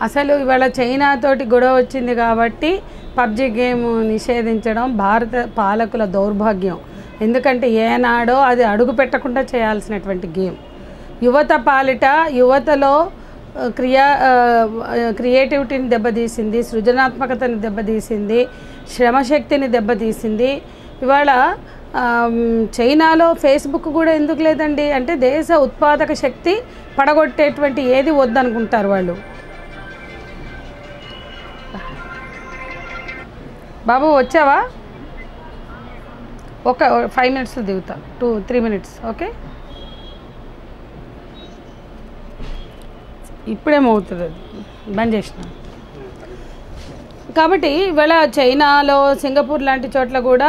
అసలు ఇవాళ చైనాతోటి గొడవ వచ్చింది కాబట్టి పబ్జి గేమ్ నిషేధించడం భారత పాలకుల దౌర్భాగ్యం ఎందుకంటే ఏనాడో అది అడుగు పెట్టకుండా చేయాల్సినటువంటి గేమ్ యువత పాలిట యువతలో ఆ, క్రియా ఆ, క్రియేటివిటీని దెబ్బతీసింది సృజనాత్మకతని దెబ్బతీసింది శ్రమశక్తిని దెబ్బతీసింది ఇవాళ ఆమ్, చైనాలో ఫేస్బుక్ కూడా ఎందుకు లేదండి అంటే దేశ ఉత్పాదక శక్తి పడగొట్టేటువంటి ఏది వద్దనుకుంటారు వాళ్ళు బాబు వచ్చావా ఒక ఫైవ్ మినిట్స్లో దిగుతా టూ త్రీ మినిట్స్ ఓకే ఇప్పుడేమవుతుంది అది బంద్ చేసిన కాబట్టి ఇవాళ చైనాలో సింగపూర్ లాంటి చోట్ల కూడా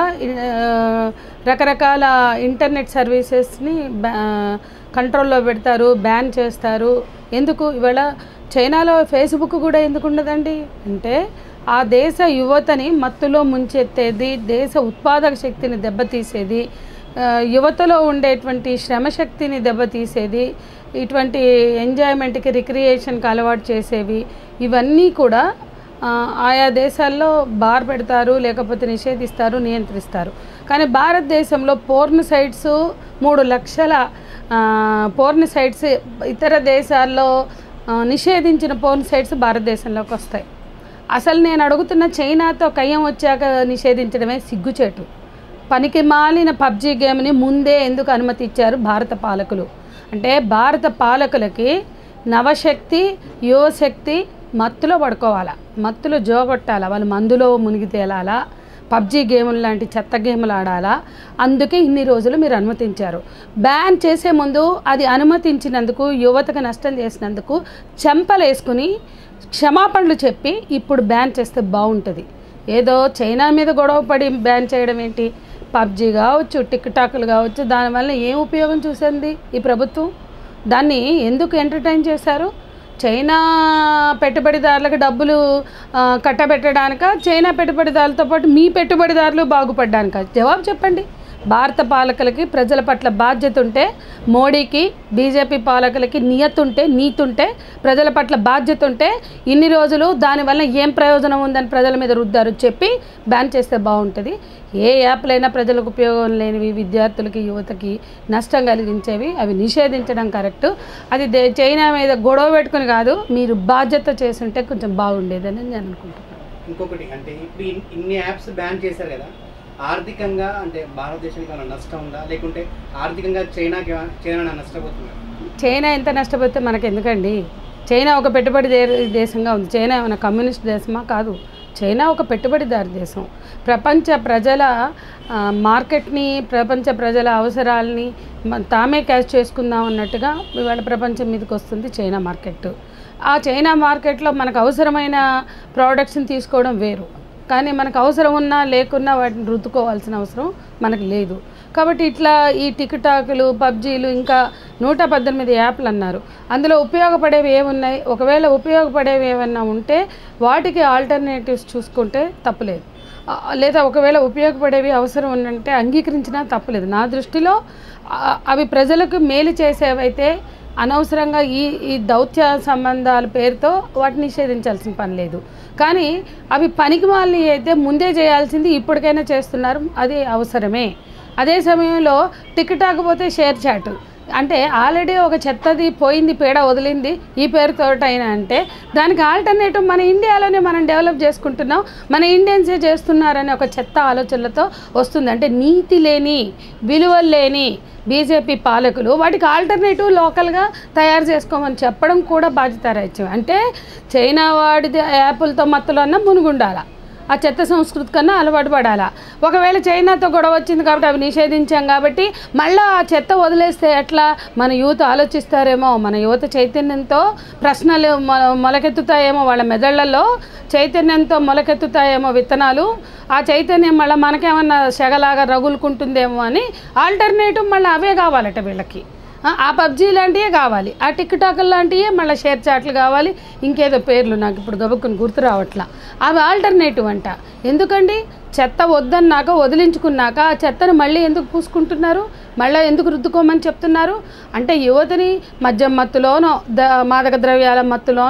ఆ, రకరకాల ఇంటర్నెట్ సర్వీసెస్ని బ్యా కంట్రోల్లో పెడతారు బ్యాన్ చేస్తారు ఎందుకు ఇవాళ చైనాలో ఫేస్బుక్ కూడా ఎందుకు ఉండదండి అంటే ఆ దేశ యువతని మత్తులో ముంచెత్తేది దేశ ఉత్పాదక శక్తిని దెబ్బతీసేది ఆ, యువతలో ఉండేటువంటి శ్రమశక్తిని దెబ్బతీసేది ఇటువంటి ఎంజాయ్మెంట్కి రిక్రియేషన్కి అలవాటు చేసేవి ఇవన్నీ కూడా ఆ, ఆయా దేశాల్లో బార్ పెడతారు లేకపోతే నిషేధిస్తారు నియంత్రిస్తారు కానీ భారతదేశంలో పోర్న్ సైట్స్ మూడు లక్షల ఆ, పోర్న్ సైట్స్ ఇతర దేశాల్లో ఆ, నిషేధించిన పోర్న్ సైట్స్ భారతదేశంలోకి వస్తాయి అసలు నేను అడుగుతున్న చైనాతో కయ్యం వచ్చాక నిషేధించడమే సిగ్గుచేటు పనికి మాలిన పబ్జి గేమ్ని ముందే ఎందుకు అనుమతి ఇచ్చారు భారత పాలకులు అంటే భారత పాలకులకి నవశక్తి యువశక్తి మత్తులో పడుకోవాలా మత్తులో జోగొట్టాలా వాళ్ళు మందులో మునిగి తేలాలా పబ్జి గేములు లాంటి చెత్త గేములు ఆడాలా అందుకే ఇన్ని రోజులు మీరు అనుమతించారు బ్యాన్ చేసే ముందు అది అనుమతించినందుకు యువతకు నష్టం చేసినందుకు చెంపలేసుకుని క్షమాపణలు చెప్పి ఇప్పుడు బ్యాన్ చేస్తే బాగుంటుంది ఏదో చైనా మీద గొడవ పడి బ్యాన్ చేయడం ఏంటి పబ్జి కావచ్చు టిక్ టాక్లు కావచ్చు దానివల్ల ఏం ఉపయోగం చూసింది ఈ ప్రభుత్వం దాన్ని ఎందుకు ఎంటర్టైన్ చేశారు చైనా పెట్టుబడిదారులకు డబ్బులు ఆ, కట్టబెట్టడానిక చైనా పెట్టుబడిదారులతో పాటు మీ పెట్టుబడిదారులు బాగుపడడానిక జవాబు చెప్పండి భారత పాలకులకి ప్రజల పట్ల బాధ్యత ఉంటే మోడీకి బీజేపీ పాలకులకి నియత్ ఉంటే నీతి ఉంటే ప్రజల పట్ల బాధ్యత ఉంటే ఇన్ని రోజులు దానివల్ల ఏం ప్రయోజనం ఉందని ప్రజల మీద రుద్దారు చెప్పి బ్యాన్ చేస్తే బాగుంటుంది ఏ యాప్లైనా ప్రజలకు ఉపయోగం లేనివి విద్యార్థులకి యువతకి నష్టం కలిగించేవి అవి నిషేధించడం కరెక్ట్ అది దే చైనా మీద గొడవ పెట్టుకుని కాదు మీరు బాధ్యత చేస్తుంటే కొంచెం బాగుండేదని నేను అనుకుంటున్నాను ఇంకొకటి అంటే ఇప్పుడు ఇన్- ఇన్ని యాప్స్ బ్యాన్ చేశారు కదా ఆర్థికంగా అంటే భారతదేశానికి ఏమైనా నష్టం ఉందా లేకుంటే ఆర్థికంగా చైనాకి ఏమైనా- చైనా ఏమైనా నష్టపోతుందా చైనా ఎంత నష్టపోతే మనకు ఎందుకండి చైనా ఒక పెట్టుబడి దే- దేశంగా ఉంది చైనా ఏమైనా కమ్యూనిస్ట్ దేశమా కాదు చైనా ఒక పెట్టుబడిదారు దేశం ప్రపంచ ప్రజల ఆ, మార్కెట్ని ప్రపంచ ప్రజల అవసరాలని మ- తామే క్యాష్ చేసుకుందాం అన్నట్టుగా ఇవాళ ప్రపంచం మీదకి వస్తుంది చైనా మార్కెట్ ఆ చైనా మార్కెట్లో మనకు అవసరమైన ప్రోడక్ట్స్ని తీసుకోవడం వేరు కానీ మనకు అవసరం ఉన్నా లేకున్నా వాటిని రుద్దుకోవాల్సిన అవసరం మనకు లేదు కాబట్టి ఇట్లా ఈ టిక్టాక్లు పబ్జీలు ఇంకా నూట పద్దెనిమిది యాప్లు అన్నారు అందులో ఉపయోగపడేవి ఏమున్నాయి ఒకవేళ ఉపయోగపడేవి ఏమన్నా ఉంటే వాటికి ఆల్టర్నేటివ్స్ చూసుకుంటే తప్పులేదు ఆ, లేదా ఒకవేళ ఉపయోగపడేవి అవసరం ఉందంటే అంగీకరించినా తప్పులేదు నా దృష్టిలో ఆ, అవి ప్రజలకు మేలు చేసేవైతే అనవసరంగా ఈ ఈ దౌత్య సంబంధాల పేరుతో వాటిని నిషేధించాల్సిన పని లేదు కానీ అవి పనికి మాలిన అయితే ముందే చేయాల్సింది ఇప్పటికైనా చేస్తున్నారు అది అవసరమే అదే సమయంలో టికెట్ ఆకపోతే షేర్ చాట్ అంటే ఆల్రెడీ ఒక చెత్తది పోయింది పీడ వదిలింది ఈ పేరుతో అయినా అంటే దానికి ఆల్టర్నేటివ్ మన ఇండియాలోనే మనం డెవలప్ చేసుకుంటున్నాం మన ఇండియన్సే చేస్తున్నారనే ఒక చెత్త ఆలోచనలతో వస్తుంది అంటే నీతి లేని విలువలు లేని బీజేపీ పాలకులు వాటికి ఆల్టర్నేటివ్ లోకల్గా తయారు చేసుకోమని చెప్పడం కూడా బాధ్యత రాజ్యం అంటే చైనా వాడిది యాపిల్తో మత్తులో అన్న మునుగుండాల ఆ చెత్త సంస్కృతి కన్నా అలవాటు పడాలా ఒకవేళ చైనాతో గొడవ వచ్చింది కాబట్టి అవి నిషేధించాం కాబట్టి మళ్ళీ ఆ చెత్త వదిలేస్తే ఎట్లా మన యువత ఆలోచిస్తారేమో మన యువత చైతన్యంతో ప్రశ్నలు మొ- మొలకెత్తుతాయేమో వాళ్ళ మెదళ్లలో చైతన్యంతో మొలకెత్తుతాయేమో విత్తనాలు ఆ చైతన్యం మళ్ళీ మనకేమన్నా సెగలాగా రగులుకుంటుందేమో అని ఆల్టర్నేటివ్ మళ్ళీ అవే కావాలట వీళ్ళకి ఆ, ఆ పబ్జీ లాంటివే కావాలి ఆ టిక్ టాక్ లాంటివే మళ్ళీ షేర్ చాట్లు కావాలి ఇంకేదో పేర్లు నాకు ఇప్పుడు గబుక్కుని గుర్తు రావట్లా అవి ఆల్టర్నేటివ్ అంట ఎందుకండి చెత్త వద్దన్నాక వదిలించుకున్నాక ఆ చెత్తను మళ్ళీ ఎందుకు పూసుకుంటున్నారు మళ్ళీ ఎందుకు రుద్దుకోమని చెప్తున్నారు అంటే యువతని మద్యం మత్తులోనో ద మాదక ద్రవ్యాల మత్తులోనో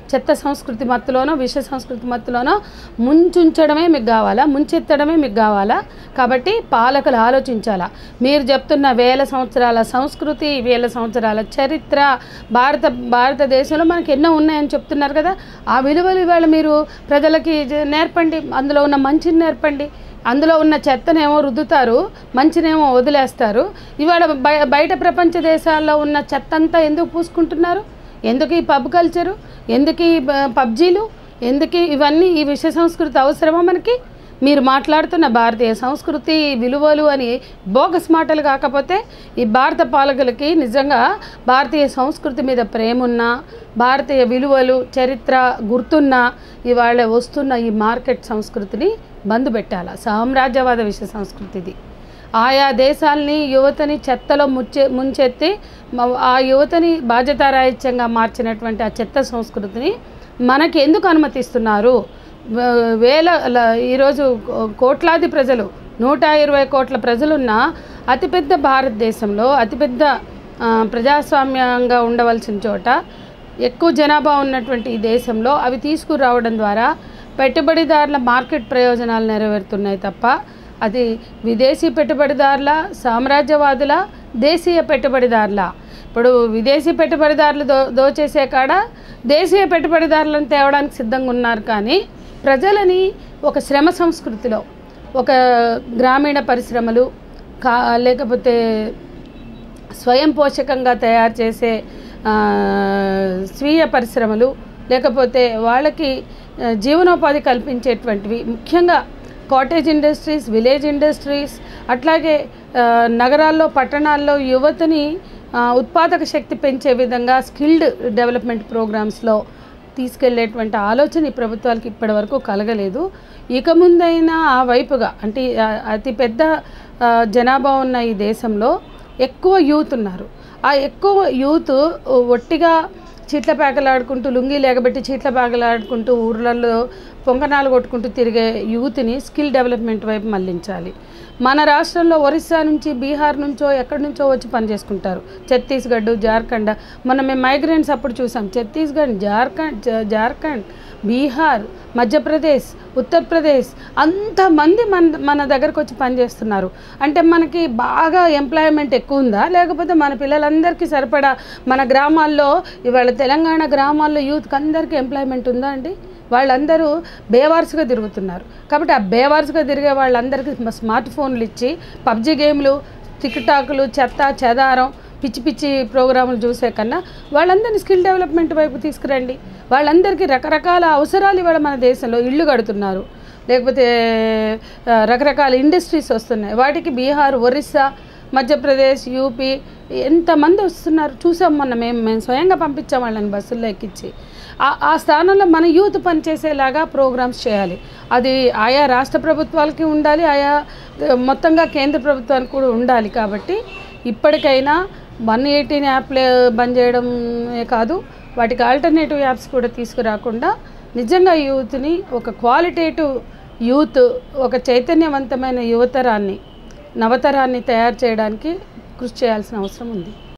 చెత్త సంస్కృతి మత్తులోనో విష సంస్కృతి మత్తులోనో ముంచుంచడమే మీకు కావాలా ముంచెత్తడమే మీకు కావాలా కాబట్టి పాలకులు ఆలోచించాలా మీరు చెప్తున్న వేల సంవత్సరాల సంస్కృతి వేల సంవత్సరాల చరిత్ర భారత భారతదేశంలో మనకి ఎన్నో ఉన్నాయని చెప్తున్నారు కదా ఆ విలువలు ఇవాళ మీరు ప్రజలకి జ- నేర్పండి అందులో ఉన్న మంచిని నేర్పండి అందులో ఉన్న చెత్తనేమో రుద్దుతారు మంచినేమో వదిలేస్తారు ఇవాళ బయ బయట ప్రపంచ దేశాల్లో ఉన్న చెత్త అంతా ఎందుకు పూసుకుంటున్నారు ఎందుకు ఈ పబ్ కల్చరు ఎందుకు ఈ బ- పబ్జీలు ఎందుకు ఇవన్నీ ఈ విషయ సంస్కృతి అవసరమా మనకి మీరు మాట్లాడుతున్న భారతీయ సంస్కృతి విలువలు అని బోగస్ మాటలు కాకపోతే ఈ భారత పాలకులకి నిజంగా భారతీయ సంస్కృతి మీద ప్రేమ ఉన్నా భారతీయ విలువలు చరిత్ర గుర్తున్నా ఇవాళ వస్తున్న ఈ మార్కెట్ సంస్కృతిని బంద్ పెట్టాలి సామ్రాజ్యవాద విషయ సంస్కృతిది ఆయా దేశాలని యువతని చెత్తలో ముచ్చే ముంచెత్తి మ- ఆ యువతని బాధ్యతారాహిత్యంగా మార్చినటువంటి ఆ చెత్త సంస్కృతిని మనకి ఎందుకు అనుమతిస్తున్నారు వే- వేల ల- ఈరోజు కో- కోట్లాది ప్రజలు నూట ఇరవై కోట్ల ప్రజలున్న అతిపెద్ద భారతదేశంలో అతిపెద్ద ఆ, ప్రజాస్వామ్యంగా ఉండవలసిన చోట ఎక్కువ జనాభా ఉన్నటువంటి ఈ దేశంలో అవి తీసుకురావడం ద్వారా పెట్టుబడిదారుల మార్కెట్ ప్రయోజనాలు నెరవేరుతున్నాయి తప్ప అది విదేశీ పెట్టుబడిదారుల సామ్రాజ్యవాదుల దేశీయ పెట్టుబడిదారుల ఇప్పుడు విదేశీ పెట్టుబడిదారులు దో దోచేసే కాడ దేశీయ పెట్టుబడిదారులను తేవడానికి సిద్ధంగా ఉన్నారు కానీ ప్రజలని ఒక శ్రమ సంస్కృతిలో ఒక గ్రామీణ పరిశ్రమలు కా లేకపోతే స్వయం పోషకంగా తయారు చేసే ఆ, స్వీయ పరిశ్రమలు లేకపోతే వాళ్ళకి ఆ, జీవనోపాధి కల్పించేటువంటివి ముఖ్యంగా కాటేజ్ ఇండస్ట్రీస్ విలేజ్ ఇండస్ట్రీస్ అట్లాగే ఆ, నగరాల్లో పట్టణాల్లో యువతని ఆ, ఉత్పాదక శక్తి పెంచే విధంగా స్కిల్డ్ డెవలప్మెంట్ ప్రోగ్రామ్స్లో తీసుకెళ్లేటువంటి ఆలోచన ఈ ప్రభుత్వాలకు ఇప్పటివరకు కలగలేదు ఇక ముందైనా ఆ వైపుగా అంటే ఆ, అతి పెద్ద ఆ, జనాభా ఉన్న ఈ దేశంలో ఎక్కువ యూత్ ఉన్నారు ఆ ఎక్కువ యూత్ ఒట్టిగా చీట్ల పేకలాడుకుంటూ లుంగీ లేకబెట్టి చీట్ల పేకలాడుకుంటూ ఊర్లలో పొంగనాలు కొట్టుకుంటూ తిరిగే యూత్ని స్కిల్ డెవలప్మెంట్ వైపు మళ్లించాలి మన రాష్ట్రంలో ఒరిస్సా నుంచి బీహార్ నుంచో ఎక్కడి నుంచో వచ్చి పని చేసుకుంటారు ఛత్తీస్గఢ్ జార్ఖండ్ మొన్న మేము మైగ్రెంట్స్ అప్పుడు చూసాం ఛత్తీస్గఢ్ జార్ఖండ్ జా- జార్ఖండ్ బీహార్ మధ్యప్రదేశ్ ఉత్తరప్రదేశ్ అంతమంది మన మన దగ్గరకు వచ్చి పనిచేస్తున్నారు అంటే మనకి బాగా ఎంప్లాయ్మెంట్ ఎక్కువ ఉందా లేకపోతే మన పిల్లలందరికీ సరిపడా మన గ్రామాల్లో ఇవాళ తెలంగాణ గ్రామాల్లో యూత్కి అందరికీ ఎంప్లాయ్మెంట్ ఉందా అండి వాళ్ళందరూ బేవార్స్గా తిరుగుతున్నారు కాబట్టి ఆ బేవార్స్గా తిరిగే వాళ్ళందరికీ మ- స్మార్ట్ ఫోన్లు ఇచ్చి పబ్జి గేమ్లు టిక్టాక్లు చెత్త చెదారం పిచ్చి పిచ్చి ప్రోగ్రాములు చూసే కన్నా వాళ్ళందరినీ స్కిల్ డెవలప్మెంట్ వైపు తీసుకురండి వాళ్ళందరికీ రకరకాల అవసరాలు ఇవాళ మన దేశంలో ఇళ్ళు కడుతున్నారు లేకపోతే ఆ, రకరకాల ఇండస్ట్రీస్ వస్తున్నాయి వాటికి బీహార్ ఒరిస్సా మధ్యప్రదేశ్ యూపీ ఎంతమంది వస్తున్నారు చూసాం మొన్న మేము మేము స్వయంగా పంపించాం వాళ్ళని బస్సుల్లో ఎక్కించి ఆ- ఆ స్థానంలో మన యూత్ పనిచేసేలాగా ప్రోగ్రామ్స్ చేయాలి అది ఆయా రాష్ట్ర ప్రభుత్వాలకి ఉండాలి ఆయా ఆ, మొత్తంగా కేంద్ర ప్రభుత్వానికి కూడా ఉండాలి కాబట్టి ఇప్పటికైనా వన్ ఎయిటీన్ యాప్లే బంద్ చేయడమే కాదు వాటికి ఆల్టర్నేటివ్ యాప్స్ కూడా తీసుకురాకుండా నిజంగా యూత్ని ఒక క్వాలిటేటివ్ యూత్ ఒక చైతన్యవంతమైన యువతరాన్ని నవతరాన్ని తయారు చేయడానికి కృషి చేయాల్సిన అవసరం ఉంది